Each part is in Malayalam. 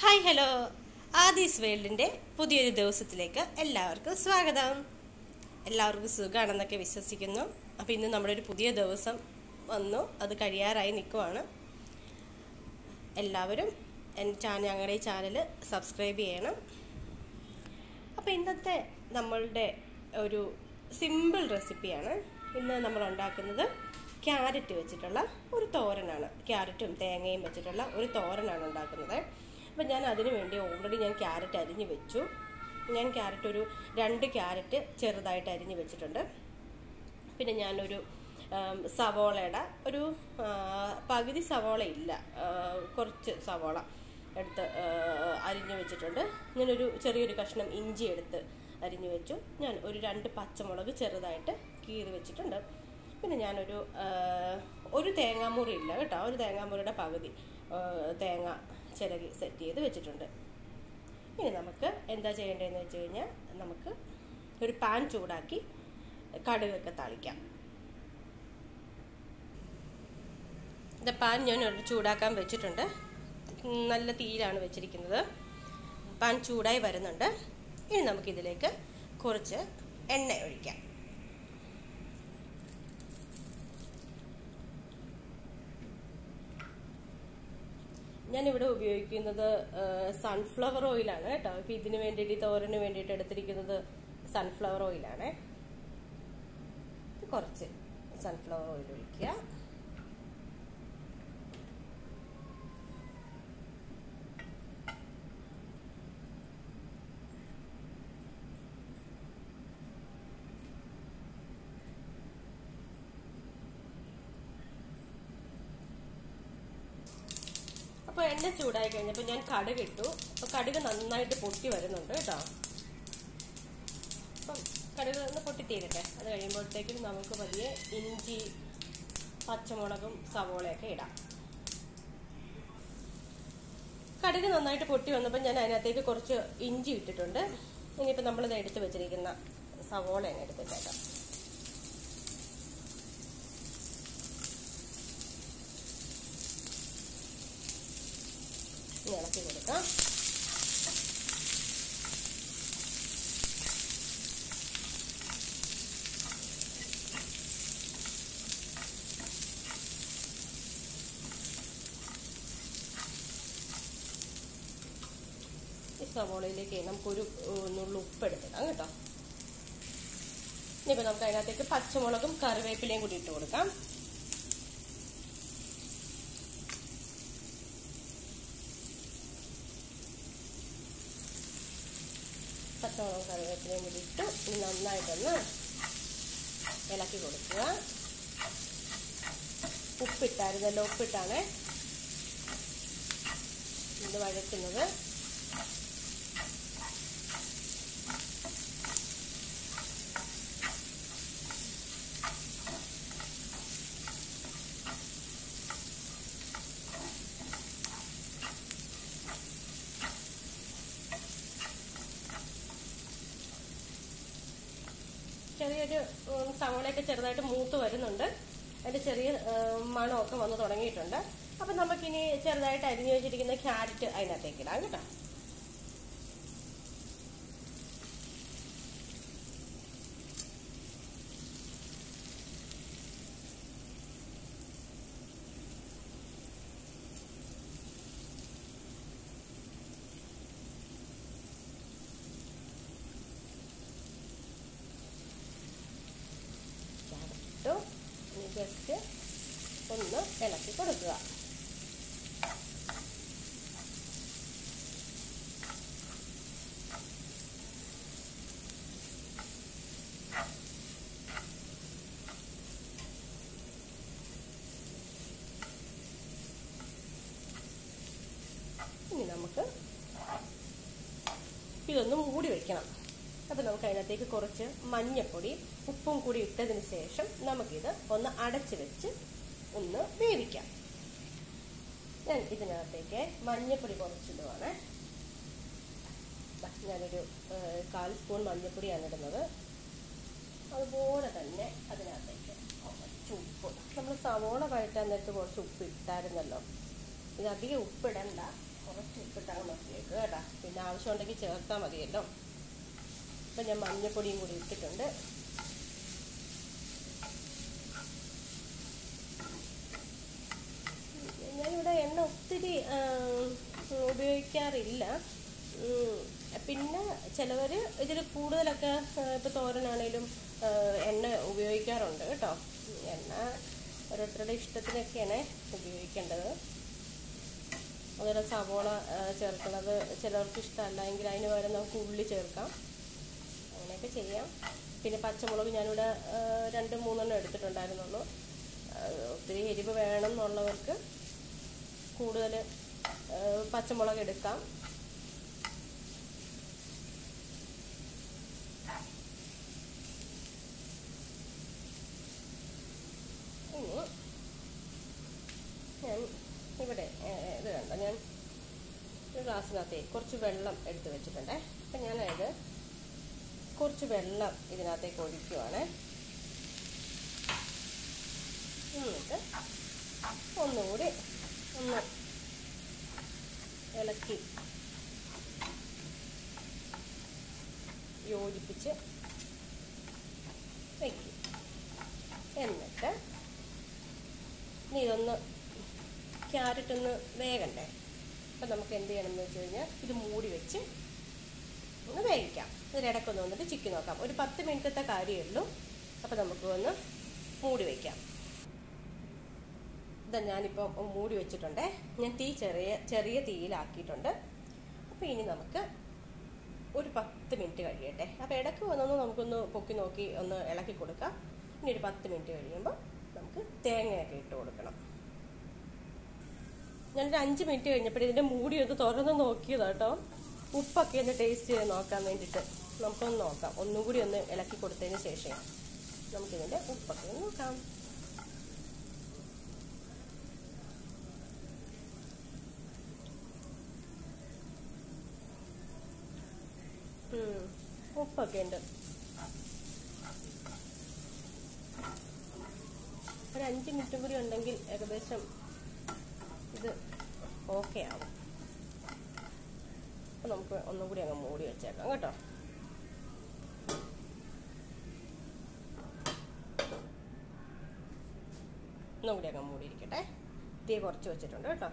ഹായ് ഹലോ ആദീസ് വേൾഡിൻ്റെ പുതിയൊരു ദിവസത്തിലേക്ക് എല്ലാവർക്കും സ്വാഗതം എല്ലാവർക്കും സുഖമാണെന്നൊക്കെ വിശ്വസിക്കുന്നു അപ്പോൾ ഇന്ന് നമ്മുടെ ഒരു പുതിയ ദിവസം വന്നു അത് കഴിയാറായി നിൽക്കുവാണ് എല്ലാവരും എൻ്റെ ചാനൽ ഞങ്ങളുടെ ഈ ചാനൽ സബ്സ്ക്രൈബ് ചെയ്യണം അപ്പോൾ ഇന്നത്തെ നമ്മളുടെ ഒരു സിമ്പിൾ റെസിപ്പിയാണ് ഇന്ന് നമ്മൾ ഉണ്ടാക്കുന്നത് ക്യാരറ്റ് വെച്ചിട്ടുള്ള ഒരു തോരനാണ് ക്യാരറ്റും തേങ്ങയും വെച്ചിട്ടുള്ള ഒരു തോരനാണ് ഉണ്ടാക്കുന്നത് അപ്പം ഞാൻ അതിന് വേണ്ടി ഓൾറെഡി ഞാൻ ക്യാരറ്റ് അരിഞ്ഞ് വെച്ചു ഞാൻ ക്യാരറ്റ് ഒരു രണ്ട് ക്യാരറ്റ് ചെറുതായിട്ട് അരിഞ്ഞ് വെച്ചിട്ടുണ്ട് പിന്നെ ഞാനൊരു ആം, സവോളയുടെ ഒരു ആ, പകുതി സവോള ഇല്ല ആ, കുറച്ച് സവോള എടുത്ത് ആ, അരിഞ്ഞ് വെച്ചിട്ടുണ്ട് ഞാനൊരു ചെറിയൊരു കഷ്ണം ഇഞ്ചി എടുത്ത് അരിഞ്ഞ് വെച്ചു ഞാൻ ഒരു രണ്ട് പച്ചമുളക് ചെറുതായിട്ട് കീറി വെച്ചിട്ടുണ്ട് പിന്നെ ഞാനൊരു ആ, ഒരു തേങ്ങാമുറി ഇല്ല കേട്ടോ ഒരു തേങ്ങാമുറിയുടെ പകുതി ആ, തേങ്ങ ചിരകി സെറ്റ് ചെയ്ത് വെച്ചിട്ടുണ്ട് ഇനി നമുക്ക് എന്താ ചെയ്യേണ്ടതെന്ന് വെച്ച് കഴിഞ്ഞാൽ നമുക്ക് ഒരു പാൻ ചൂടാക്കി കടുകൊക്കെ താളിക്കാം ഇത് പാൻ ഞാൻ ഒരു ചൂടാക്കാൻ വെച്ചിട്ടുണ്ട് ഉം, നല്ല തീയിലാണ് വെച്ചിരിക്കുന്നത് പാൻ ചൂടായി വരുന്നുണ്ട് ഇനി നമുക്കിതിലേക്ക് കുറച്ച് എണ്ണ ഒഴിക്കാം ഞാനിവിടെ ഉപയോഗിക്കുന്നത് സൺഫ്ലവർ ഓയിലാണ് കേട്ടോ ഇപ്പം ഇതിന് വേണ്ടിയിട്ട് ഈ തോരന് വേണ്ടിയിട്ട് എടുത്തിരിക്കുന്നത് സൺഫ്ലവർ ഓയിലാണ് കുറച്ച് സൺഫ്ലവർ ഓയിൽ ഒഴിക്കുക അപ്പോൾ എണ്ണ ചൂടായി കഴിഞ്ഞപ്പോൾ ഞാൻ കടുക് ഇട്ടു അപ്പോൾ കടുക് നന്നായിട്ട് പൊട്ടി വരുന്നുണ്ട് കേട്ടോ അപ്പം കടുക് ഒന്ന് പൊട്ടി തീരട്ടെ അത് കഴിയുമ്പോഴത്തേക്കും നമുക്ക് പതിയെ ഇഞ്ചി പച്ചമുളകും സവോളയൊക്കെ ഇടാം കടുക് നന്നായിട്ട് പൊട്ടി വന്നപ്പോൾ ഞാൻ അതിനകത്തേക്ക് കുറച്ച് ഇഞ്ചി ഇട്ടിട്ടുണ്ട് ഇനിയിപ്പോൾ നമ്മളിത് എടുത്ത് വെച്ചിരിക്കുന്ന സവോള അങ്ങ് എടുത്തിട്ടേക്കാം ഇനി ഇളക്കി കൊടുക്കാം ഈ സവോളയിലേക്ക് നമുക്കൊരു നുള്ളു ഉപ്പ് എടുത്തിടാം കേട്ടോ ഇനിയിപ്പോൾ നമുക്ക് അതിനകത്തേക്ക് പച്ചമുളകും കറിവേപ്പിലയും കൂടി ഇട്ട് കൊടുക്കാം പച്ചമുളകും കറിവേപ്പിലയും കൂടി ഇട്ട് ഇനി നന്നായിട്ടൊന്ന് ഇളക്കി കൊടുക്കുക ഉപ്പിട്ടായിരുന്നല്ലോ ഉപ്പിട്ടാണ് ഇത് വഴറ്റുന്നത് ചെറിയൊരു ഉം, സവോളയൊക്കെ ചെറുതായിട്ട് മൂത്ത് വരുന്നുണ്ട് അതിന്റെ ചെറിയ ഉം, മണമൊക്കെ വന്ന് തുടങ്ങിയിട്ടുണ്ട് അപ്പം നമുക്കിനി ചെറുതായിട്ട് അരിഞ്ഞു വെച്ചിരിക്കുന്ന ക്യാരറ്റ് അതിനകത്തേക്ക് ഇടാം കേട്ടോ ഇട്ടു ഇനി ജസ്റ്റ് ഒന്ന് ഇളക്കി കൊടുക്കുക ഇനി നമുക്ക് ഇതൊന്ന് മൂടി വെക്കണം അപ്പോൾ നമുക്ക് അതിനകത്തേക്ക് കുറച്ച് മഞ്ഞപ്പൊടി ഉപ്പും കൂടി ഇട്ടതിന് ശേഷം നമുക്കിത് ഒന്ന് അടച്ചു വെച്ച് ഒന്ന് വേവിക്കാം ഞാൻ ഇതിനകത്തേക്ക് മഞ്ഞപ്പൊടി കുറച്ചിടുവാണ് ദാ ഞാനൊരു ഏഹ്, കാൽ സ്പൂൺ മഞ്ഞപ്പൊടിയാണ് ഇടുന്നത് അതുപോലെ തന്നെ അതിനകത്തേക്ക് കുറച്ച് ഉപ്പ് നമ്മൾ സവോള വഴറ്റാൻ നേരത്ത് കുറച്ച് ഉപ്പ് ഇട്ടായിരുന്നല്ലോ ഇത് അധികം ഉപ്പിടണ്ട കുറച്ച് ഉപ്പിട്ടാൽ അങ്ങ് നിർത്തിയേക്ക് കേട്ടോ പിന്നെ ആവശ്യമുണ്ടെങ്കിൽ ചേർത്താൽ മതിയല്ലോ അപ്പം ഞാൻ മഞ്ഞപ്പൊടിയും കൂടി ഇട്ടിട്ടുണ്ട് ഞാനിവിടെ എണ്ണ ഒത്തിരി ആ, ഉപയോഗിക്കാറില്ല ഉം, പിന്നെ ചിലവർ ഇതിൽ കൂടുതലൊക്കെ ഇപ്പോൾ തോരനാണേലും ആ, എണ്ണ ഉപയോഗിക്കാറുണ്ട് കേട്ടോ എണ്ണ ഓരോരുത്തരുടെ ഇഷ്ടത്തിനൊക്കെയാണ് ഉപയോഗിക്കേണ്ടത് അതുപോലെ സവോള ആ, ചേർക്കുന്നത് ചിലർക്ക് ഇഷ്ടമല്ല എങ്കിൽ അതിന് പകരം നമുക്ക് ഉള്ളി ചേർക്കാം അങ്ങനെയൊക്കെ ചെയ്യാം പിന്നെ പച്ചമുളക് ഞാനിവിടെ ആ, രണ്ട് മൂന്നെണ്ണം എടുത്തിട്ടുണ്ടായിരുന്നുള്ളൂ ആ, ഒത്തിരി എരിവ് വേണം എന്നുള്ളവർക്ക് കൂടുതൽ പച്ചമുളക് എടുക്കാം ഇനി ഞാൻ ഇവിടെ ഏ, ഇത് കണ്ട ഞാൻ ഒരു ഗ്ലാസ്സിനകത്തേ കുറച്ച് വെള്ളം എടുത്ത് വെച്ചിട്ടുണ്ടേ അപ്പം ഞാനത് കുറച്ച് വെള്ളം ഇതിനകത്തേക്ക് ഒഴിക്കുവാണ് എന്നിട്ട് ഒന്നുകൂടി ഒന്ന് ഇളക്കി യോജിപ്പിച്ച് വയ്ക്കും എന്നിട്ട് ഇനി ഇതൊന്ന് ക്യാരറ്റ് ഒന്ന് വേഗണ്ടേ അപ്പം നമുക്ക് എന്ത് ചെയ്യണം എന്ന് വെച്ച് കഴിഞ്ഞാൽ ഇത് മൂടി വെച്ച് ഒന്ന് വേവിക്കാം ഇതിനിടയ്ക്കൊന്ന് വന്നിട്ട് ചിക്കി നോക്കാം ഒരു പത്ത് മിനിറ്റത്തെ കാര്യമേ ഉള്ളൂ അപ്പം നമുക്ക് ഒന്ന് മൂടി വയ്ക്കാം ഇതാ ഞാനിപ്പം മൂടി വെച്ചിട്ടുണ്ട് ഞാൻ തീ ചെറിയ ചെറിയ തീയിലാക്കിയിട്ടുണ്ട് അപ്പോൾ ഇനി നമുക്ക് ഒരു പത്ത് മിനിറ്റ് കഴിയട്ടെ അപ്പോൾ ഇടയ്ക്ക് വന്നൊന്ന് നമുക്കൊന്ന് പൊക്കി നോക്കി ഒന്ന് ഇളക്കി കൊടുക്കാം ഇനി ഒരു പത്ത് മിനിറ്റ് കഴിയുമ്പോൾ നമുക്ക് തേങ്ങയൊക്കെ ഇട്ട് കൊടുക്കണം ഞാനൊരു അഞ്ച് മിനിറ്റ് കഴിഞ്ഞപ്പോൾ ഇതിൻ്റെ മൂടി ഒന്ന് തുറന്ന് നോക്കിയതാ കേട്ടോ ഉപ്പൊക്കെ ഒന്ന് ടേസ്റ്റ് ചെയ്ത് നോക്കാൻ വേണ്ടിയിട്ട് നമുക്കൊന്ന് നോക്കാം ഒന്നും കൂടി ഒന്ന് ഇളക്കി കൊടുത്തതിന് ശേഷം നമുക്കിതിൻ്റെ ഉപ്പൊക്കെ ഒന്ന് നോക്കാം ഉം, ഉപ്പൊക്കെ ഉണ്ട് ഒരു അഞ്ച് മിനിറ്റും കൂടി ഉണ്ടെങ്കിൽ ഏകദേശം ഇത് ഓക്കെ ആവും അപ്പം നമുക്ക് ഒന്നും കൂടി അങ്ങ് മൂടി വെച്ചേക്കാം കേട്ടോ ഒന്നും കൂടി അങ്ങ് മൂടിയിരിക്കട്ടെ തീ കുറച്ച് വെച്ചിട്ടുണ്ട് കേട്ടോ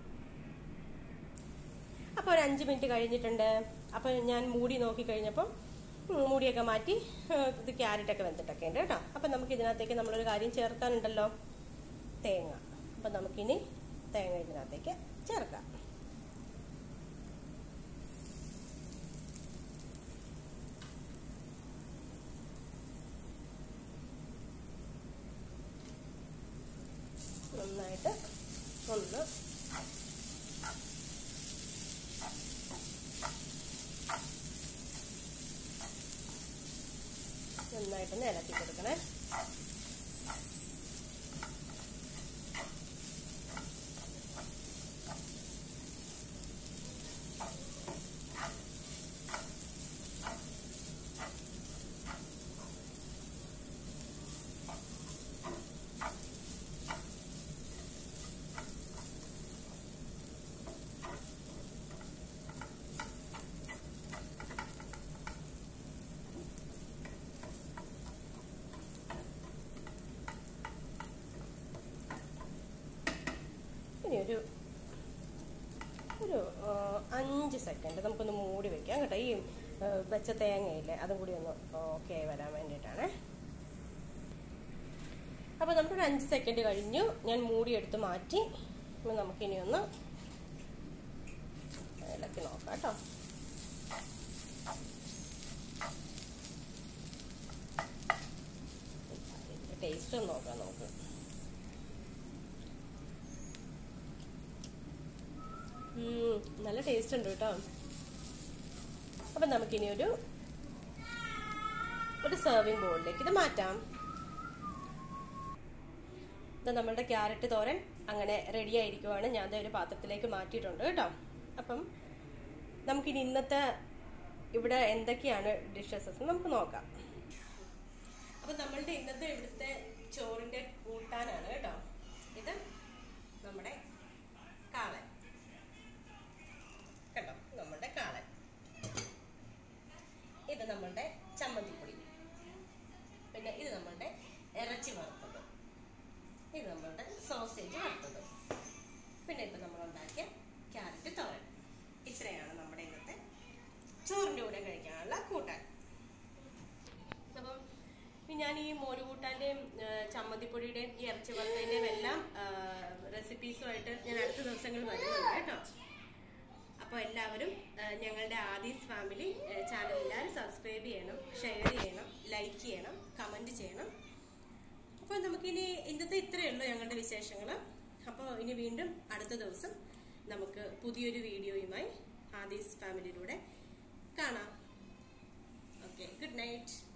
അപ്പോൾ ഒരു അഞ്ച് മിനിറ്റ് കഴിഞ്ഞിട്ടുണ്ട് അപ്പോൾ ഞാൻ മൂടി നോക്കി കഴിഞ്ഞപ്പം ഉം, മൂടിയൊക്കെ മാറ്റി ഏഹ്, ഇത് ക്യാരറ്റൊക്കെ വെന്തിട്ടൊക്കെ ഉണ്ട് കേട്ടോ അപ്പം നമുക്ക് ഇതിനകത്തേക്ക് നമ്മളൊരു കാര്യം ചേർക്കാനുണ്ടല്ലോ തേങ്ങ അപ്പം നമുക്കിനി തേങ്ങ ഇതിനകത്തേക്ക് ചേർക്കാം നന്നായിട്ട് ഒന്ന് നന്നായിട്ടൊന്ന് ഇളക്കി കൊടുക്കണേ ഇനി ഒരു ഒരു ആ, അഞ്ച് സെക്കൻഡ് നമുക്കൊന്ന് മൂടി വെക്കാം കേട്ടോ ഈ ആ, വെച്ച തേങ്ങയില്ലേ അതും കൂടി ഒന്ന് ഓക്കെ ആയി വരാൻ വേണ്ടിയിട്ടാണ് അപ്പോൾ നമുക്കൊരു അഞ്ച് സെക്കൻഡ് കഴിഞ്ഞു ഞാൻ മൂടി എടുത്ത് മാറ്റി ഇനി നമുക്കിനി ഒന്ന് ഇളക്കി നോക്കാം കേട്ടോ ടേസ്റ്റ് ഒന്ന് നോക്കാം നമുക്ക് ഉം, നല്ല ടേസ്റ്റ് ഉണ്ട് കേട്ടോ അപ്പം നമുക്കിനി ഒരു ഒരു സെർവിങ് ബോളിലേക്ക് ഇത് മാറ്റാം ഇത് നമ്മളുടെ ക്യാരറ്റ് തോരൻ അങ്ങനെ റെഡി ആയിരിക്കുവാണ് ഞാൻ ദേ ഒരു പാത്രത്തിലേക്ക് മാറ്റിയിട്ടുണ്ട് കേട്ടോ അപ്പം നമുക്കിനി ഇന്നത്തെ ഇവിടെ എന്തൊക്കെയാണ് ഡിഷസ് നമുക്ക് നോക്കാം അപ്പം നമ്മളുടെ ഇന്നത്തെ ഇവിടുത്തെ ചോറിൻ്റെ കൂട്ടാനാണ് കേട്ടോ ഇത് നമ്മുടെ കാളൻ നമ്മളുടെ ചമ്മന്തിപ്പൊടി പിന്നെ ഇത് നമ്മളുടെ ഇറച്ചി വറുത്തത് ഇത് നമ്മളുടെ സോസേജ് വറുത്തത് പിന്നെ ഇപ്പം നമ്മൾ ഉണ്ടാക്കിയ ക്യാരറ്റ് തോരൻ ഇത്രയാണ് നമ്മുടെ ഇന്നത്തെ ചോറിൻ്റെ കൂടെ കഴിക്കാനുള്ള കൂട്ടാൻ അപ്പം ഇനി ഞാൻ ഈ മോര് കൂട്ടാൻ്റെയും ചമ്മന്തിപ്പൊടിയുടെയും ഈ ഇറച്ചി വറുത്തതിൻ്റെയും എല്ലാം റെസിപ്പീസുമായിട്ട് ഞാൻ അടുത്ത ദിവസങ്ങളിൽ വരുന്നുണ്ട് കേട്ടോ അപ്പോൾ എല്ലാവരും ആ, ഞങ്ങളുടെ ആദീസ് ഫാമിലി ചാനൽ എല്ലാവരും സബ്സ്ക്രൈബ് ചെയ്യണം ഷെയർ ചെയ്യണം ലൈക്ക് ചെയ്യണം കമൻറ്റ് ചെയ്യണം അപ്പോൾ നമുക്കിനി ഇന്നത്തെ ഇത്രയേ ഉള്ളൂ ഞങ്ങളുടെ വിശേഷങ്ങൾ അപ്പോൾ ഇനി വീണ്ടും അടുത്ത ദിവസം നമുക്ക് പുതിയൊരു വീഡിയോയുമായി ആദീസ് ഫാമിലിയിലൂടെ കാണാം ഓക്കെ ഗുഡ് നൈറ്റ്